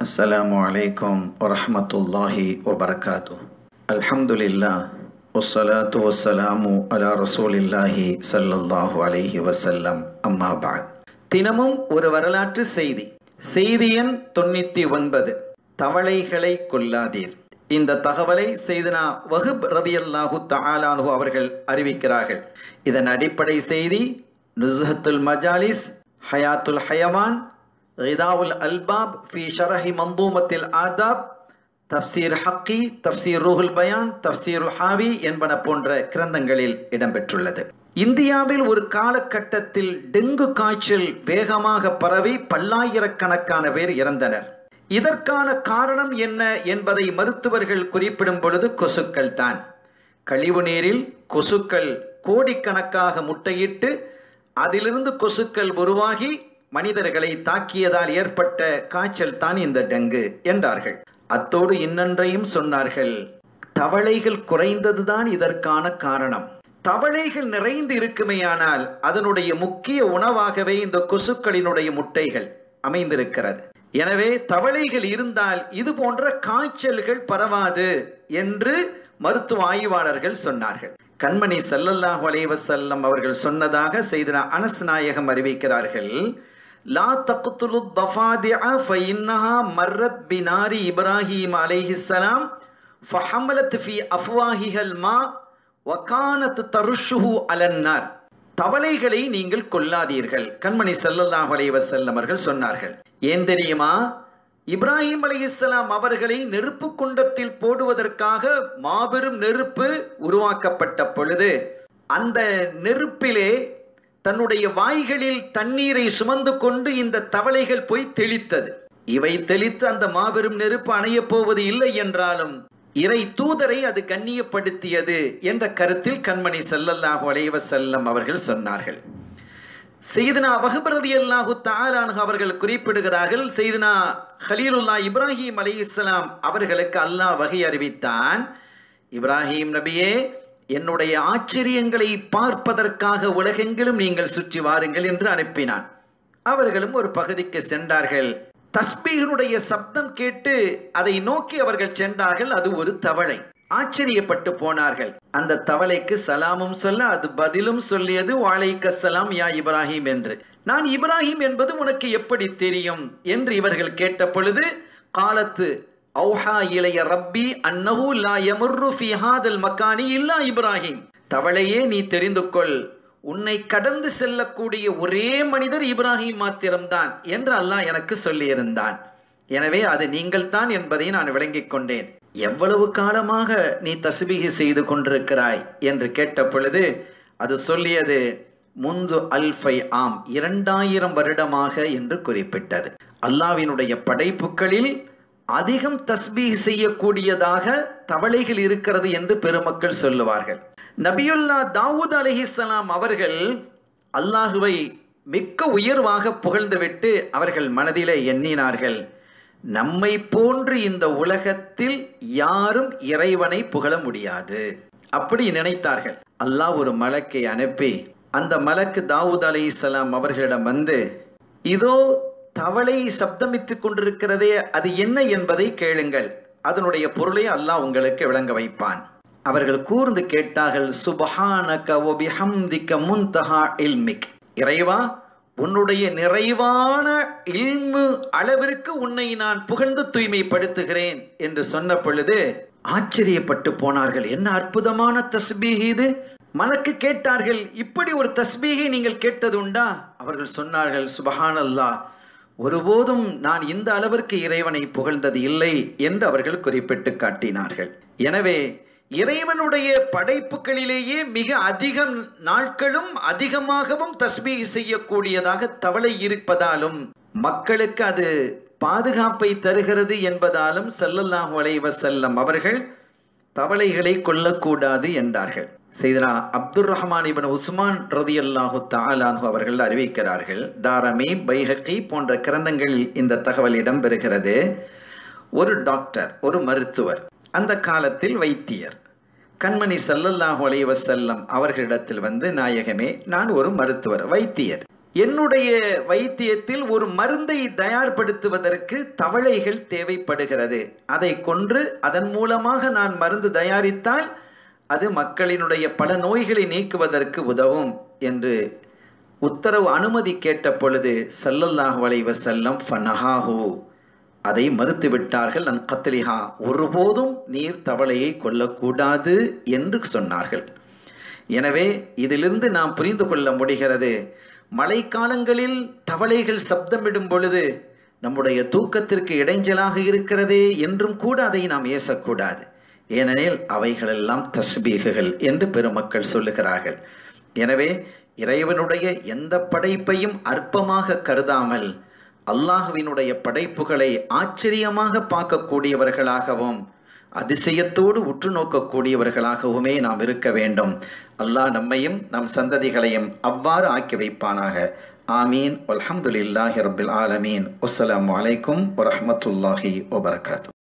السلام عليكم ورحمة الله وبركاته الحمد لله والصلاة والسلام على رسول الله صلى الله عليه وسلم أما بعد தினமும் ஒரு வரலாற்று செய்தி செய்தி எண் தொண்ணூத்தி ஒன்பது தவளைகளை கொல்லாதீர் இந்த தகவலை செய்தனா வகுப் ரதியல்லாஹு தஆலானு அவர்கள் அறிவிக்கிறார்கள் இதன் அடிப்படை செய்தி நுஸ்ஹத்துல் மஜாலிஸ் ஹயாத்துல் ஹயவான் ரிதாவுல் அல்பாப் ஃபி ஷரஹி மந்தூமத்தில் ஆதாப் தப்சீர் ஹக்கி தப்சீர் ரூஹுல் பயான் தப்சீர் ஹாவி என்பன போன்ற கிரந்தங்களில் இடம்பெற்றுள்ளது இந்தியாவில் ஒரு காலகட்டத்தில் டெங்கு காய்ச்சல் வேகமாக பரவி பல்லாயிரக்கணக்கான பேர் இறந்தனர் இதற்கான காரணம் என்ன என்பதை மருத்துவர்கள் குறிப்பிடும் பொழுது கொசுக்கள் தான் கழிவு நீரில் கொசுக்கள் கோடிக்கணக்காக முட்டையிட்டு அதிலிருந்து கொசுக்கள் உருவாகி மனிதர்களை தாக்கியதால் ஏற்பட்ட காய்ச்சல் தான் இந்த டெங்கு என்றார்கள் அத்தோடு இன்னொன்றையும் சொன்னார்கள் தவளைகள் குறைந்ததுதான் இதற்கான காரணம் தவளைகள் நிறைந்து இருக்குமேயானால் அதனுடைய முக்கிய உணவாகவே இந்த கொசுக்களினுடைய முட்டைகள் அமைந்திருக்கிறது எனவே தவளைகள் இருந்தால் இது போன்ற காய்ச்சல்கள் பரவாது என்று மருத்துவ ஆய்வாளர்கள் சொன்னார்கள் கண்மணி சல்லல்லாஹு அலைவசல்லம் அவர்கள் சொன்னதாக செய்தன அனஸ் நாயகம் அறிவிக்கிறார்கள் லா தக்துலு தஃபாதிஅ ஃபஇன்னஹா மர்ரத் பினாரி இப்ராஹிம் அலைஹிஸ்ஸலாம் ஃபஹமலத் ஃபி அஃப்வாஹிஹல் மா வகானத் தருஷுஹு அலன்னார் தவளைகளை நீங்கள் கொல்லாதீர்கள் கண்மணி சல்லல்லாஹு அலைஹி வஸல்லம் அவர்கள் சொன்னார்கள் ஏன் தெரியுமா இப்ராஹிம் அலைஹிஸ்ஸலாம் அவர்களை நெருப்பு குண்டத்தில் போடுவதற்காக மாபெரும் நெருப்பு உருவாக்கப்பட்ட பொழுது அந்த நெருப்பிலே தன்னுடைய வாய்களில் தண்ணீரை சுமந்து கொண்டு இந்த தவளைகள் போய் தெளித்தது இவை தெளித்து அந்த மாபெரும் நெருப்பு அணையப் போவது இல்லை என்றாலும் இறை தூதரை அது கண்ணியப்படுத்தியது என்ற கருத்தில் கண்மணி செல்லல்லாஹு அலைவ செல்லம் அவர்கள் சொன்னார்கள் செய்தனா வகுபரதி அல்லாஹு தாலானு அவர்கள் குறிப்பிடுகிறார்கள் செய்தனா ஹலீலுல்லா இப்ராஹிம் அலி இஸ்லாம் அவர்களுக்கு அல்லாஹ் வகை அறிவித்தான் இப்ராஹிம் நபியே என்னுடைய ஆச்சரியங்களை பார்ப்பதற்காக உலகெங்கிலும் நீங்கள் சுற்றி வாருங்கள் என்று அனுப்பினான் அவர்களும் ஒரு பகுதிக்கு சென்றார்கள் தஸ்பீகனுடைய சப்தம் கேட்டு அதை நோக்கி அவர்கள் சென்றார்கள் அது ஒரு தவளை ஆச்சரியப்பட்டு போனார்கள் அந்த தவளைக்கு சலாமும் சொல்ல அது பதிலும் சொல்லியது வாழைக்க சலாம் யா இப்ராஹிம் என்று நான் இப்ராஹிம் என்பது உனக்கு எப்படி தெரியும் என்று இவர்கள் கேட்ட பொழுது காலத்து அவுஹா இளைய ரப்பி அன்னஹு லா யமுர்ரு ஃபி ஹாதல் மக்கானி இல்லா இப்ராஹிம் தவளையே நீ தெரிந்து கொள் உன்னை கடந்து செல்லக்கூடிய ஒரே மனிதர் இப்ராஹிம் மாத்திரம்தான் என்று அல்லாஹ் எனக்கு சொல்லியிருந்தான் எனவே அது நீங்கள் தான் என்பதை நான் விளங்கிக் கொண்டேன் எவ்வளவு காலமாக நீ தஸ்பீகி செய்து கொண்டிருக்கிறாய் என்று கேட்ட பொழுது அது சொல்லியது முந்து அல்ஃபை ஆம் இரண்டாயிரம் வருடமாக என்று குறிப்பிட்டது அல்லாவினுடைய படைப்புகளில் அதிகம் தஸ்பீக் செய்யக்கூடியதாக தவளைகள் இருக்கிறது என்று பெருமக்கள் சொல்லுவார்கள் நபியுல்லா தாவூத் அலிஹிஸ்லாம் அவர்கள் அல்லாஹுவை மிக்க உயர்வாக புகழ்ந்துவிட்டு அவர்கள் மனதிலே எண்ணினார்கள் நம்மை போன்று இந்த உலகத்தில் யாரும் இறைவனை புகழ முடியாது அப்படி நினைத்தார்கள் அல்லாஹ் ஒரு மலக்கை அனுப்பி அந்த மலக்கு தாவூத் அலி இஸ்லாம் அவர்களிடம் வந்து இதோ தவளை சப்தமித்துக் கொண்டிருக்கிறதே அது என்ன என்பதை கேளுங்கள் அதனுடைய பொருளை அல்லாஹ் உங்களுக்கு விளங்க வைப்பான் அவர்கள் கூர்ந்து கேட்டார்கள் சுபஹானக ஒபிஹம்திக்க முன்தஹா இல்மிக் இறைவா உன்னுடைய நிறைவான இல்மு அளவிற்கு உன்னை நான் புகழ்ந்து தூய்மைப்படுத்துகிறேன் என்று சொன்ன பொழுது ஆச்சரியப்பட்டு போனார்கள் என்ன அற்புதமான தஸ்பீக் இது மலக்கு கேட்டார்கள் இப்படி ஒரு தஸ்பீகை நீங்கள் கேட்டது உண்டா அவர்கள் சொன்னார்கள் சுபஹான் அல்லாஹ் ஒருபோதும் நான் இந்த அளவிற்கு இறைவனை புகழ்ந்தது இல்லை என்று அவர்கள் குறிப்பிட்டு காட்டினார்கள் எனவே இறைவனுடைய படைப்புகளிலேயே மிக அதிகம் நாட்களும் அதிகமாகவும் தஸ்மீ செய்யக்கூடியதாக தவளை இருப்பதாலும் மக்களுக்கு அது பாதுகாப்பை தருகிறது என்பதாலும் செல்லல்லாஹு அலைவ செல்லம் அவர்கள் தவளைகளை கொல்லக்கூடாது என்றார்கள் செய்தனா அப்துல் ரஹ்மான் இபன் உஸ்மான் ரதி அல்லாஹு தாலானு அவர்கள் அறிவிக்கிறார்கள் தாரமி பைஹக்கி போன்ற கிரந்தங்களில் இந்த தகவல் இடம்பெறுகிறது ஒரு டாக்டர் ஒரு மருத்துவர் அந்த காலத்தில் வைத்தியர் கண்மணி சல்லல்லாஹு அலைவ செல்லம் அவர்களிடத்தில் வந்து நாயகமே நான் ஒரு மருத்துவர் வைத்தியர் என்னுடைய வைத்தியத்தில் ஒரு மருந்தை தயார்படுத்துவதற்கு தவளைகள் தேவைப்படுகிறது அதை கொன்று அதன் மூலமாக நான் மருந்து தயாரித்தால் அது மக்களினுடைய பல நோய்களை நீக்குவதற்கு உதவும் என்று உத்தரவு அனுமதி கேட்ட பொழுது சல்லல்லாஹு அலைஹி வஸல்லம் ஃபனஹாஹு அதை மறுத்துவிட்டார்கள் அன் கத்லிஹா ஒருபோதும் நீர் தவளையை கொல்லக்கூடாது என்று சொன்னார்கள் எனவே இதிலிருந்து நாம் புரிந்து கொள்ள முடிகிறது மழைக்காலங்களில் தவளைகள் சப்தமிடும் பொழுது நம்முடைய தூக்கத்திற்கு இடைஞ்சலாக இருக்கிறதே என்றும் கூட அதை நாம் ஏசக்கூடாது ஏனெனில் அவைகளெல்லாம் தஸ்பீகுகள் என்று பெருமக்கள் சொல்லுகிறார்கள் எனவே இறைவனுடைய எந்த படைப்பையும் அற்பமாக கருதாமல் அல்லாஹுவினுடைய படைப்புகளை ஆச்சரியமாக பார்க்கக்கூடியவர்களாகவும் அதிசயத்தோடு உற்று நோக்கக்கூடியவர்களாகவுமே நாம் இருக்க வேண்டும் அல்லாஹ் நம்மையும் நம் சந்ததிகளையும் அவ்வாறு ஆக்கி வைப்பானாக ஆமீன் அல்ஹம்துலில்லாஹி ரபில் ஆலமீன் அஸ்ஸலாமு அலைக்கும் வரஹ்மத்துல்லாஹி வபரகாத்து